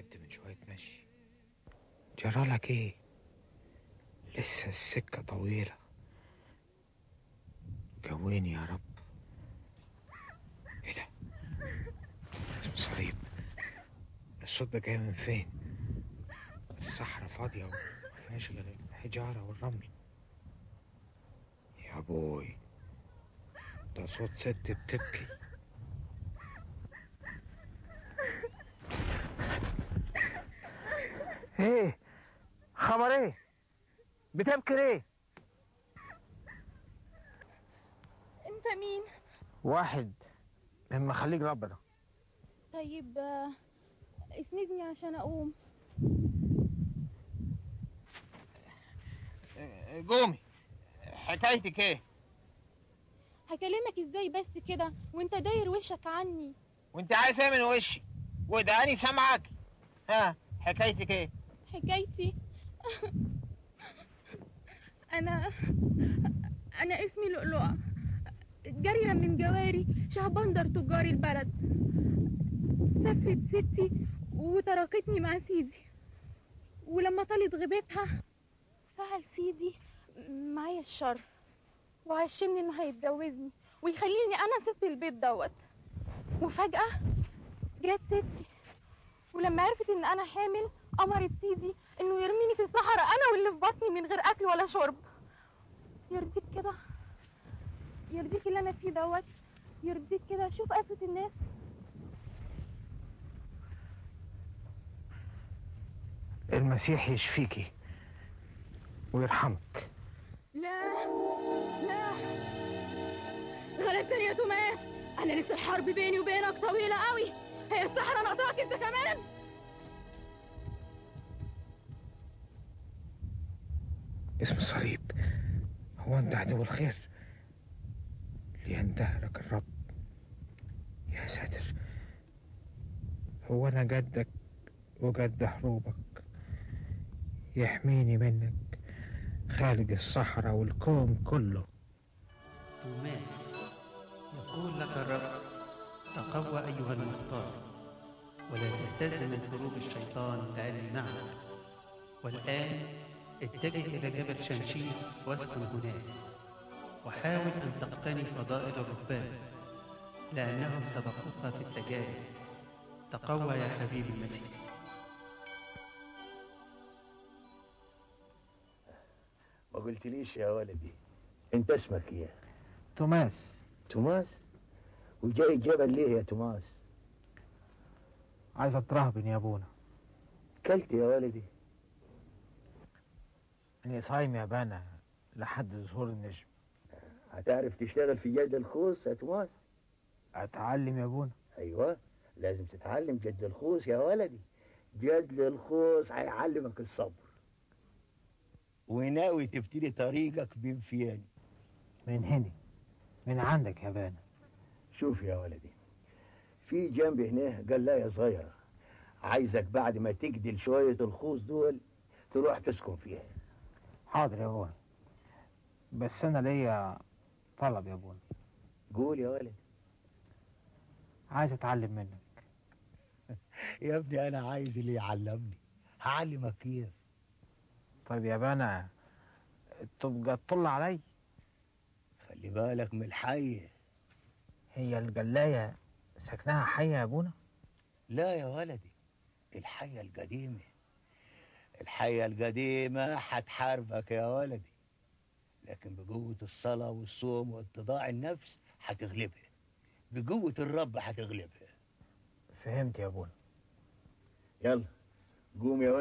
تعبت من شوية مشي جرالك ايه لسه السكة طويلة جويني يا رب ايه ده اسم صليب الصوت ده جاي من فين الصحراء فاضية ومفيهاش غير الحجارة والرمل يا بوي ده صوت ست بتبكي ايه خبر ايه بتبكي ليه انت مين واحد من مخليك ربنا طيب آه، اسندني عشان اقوم قومي حكايتك ايه هكلمك ازاي بس كده وانت داير وشك عني وانت عايز ايه من وشي وداني سامعك ها حكايتك ايه حكايتي انا انا اسمي لؤلؤة جارية من جواري شهبندر تجار البلد سفت ستي وتركتني مع سيدي ولما طالت غيبتها فعل سيدي معايا الشر وعشمني انه هيتجوزني ويخليني انا ست البيت دوت وفجأة جت ستي ولما عرفت ان انا حامل امرت سيدي انه يرميني في الصحراء انا واللي في بطني من غير اكل ولا شرب يرضيك كده يرضيك اللي انا فيه دوت يرضيك كده شوف قسوة الناس المسيح يشفيكي ويرحمك لا لا غلبتني يا توماس انا لسه الحرب بيني وبينك طويلة قوي هي الصحراء ناقصاك انت كمان اسم الصليب هو انت عدو الخير ليندهرك الرب يا ساتر هو انا جدك وجد حروبك يحميني منك خالق الصحراء والكون كله توماس يقول لك الرب تقوى أيها المختار ولا تهتز من خروج الشيطان لأني معك والآن اتجه إلى جبل شمشير واسكن هناك وحاول أن تقتني فضائل الرهبان لأنهم سبقوك في التجارب تقوى يا حبيبي المسيح ما قلتليش يا ولدي انت اسمك ايه توماس توماس وجاي الجبل ليه يا توماس عايز اترهبن يا ابونا كلت يا ولدي اني صايم يا بانا لحد ظهور النجم هتعرف تشتغل في جد الخوص يا توماس اتعلم يا ابونا ايوه لازم تتعلم جد الخوص يا ولدي جد الخوص هيعلمك الصبر وناوي تبتدي طريقك بانفيان من هنا من عندك يا بانا شوف يا ولدي في جنب هنا قلاية صغيرة عايزك بعد ما تجدل شوية الخوص دول تروح تسكن فيها حاضر يا ابونا بس انا ليا طلب يا ابونا قول يا ولد عايز اتعلم منك يا ابني انا عايز اللي يعلمني هعلمك كيف طيب يا بانا تبقى تطل علي خلي بالك من الحية هي الجلاية سكنها حية يا ابونا لا يا ولدي الحية القديمة الحية القديمة هتحاربك يا ولدي لكن بقوة الصلاة والصوم واتضاع النفس هتغلبها بقوة الرب هتغلبها فهمت يا ابونا يلا قوم يا ولدي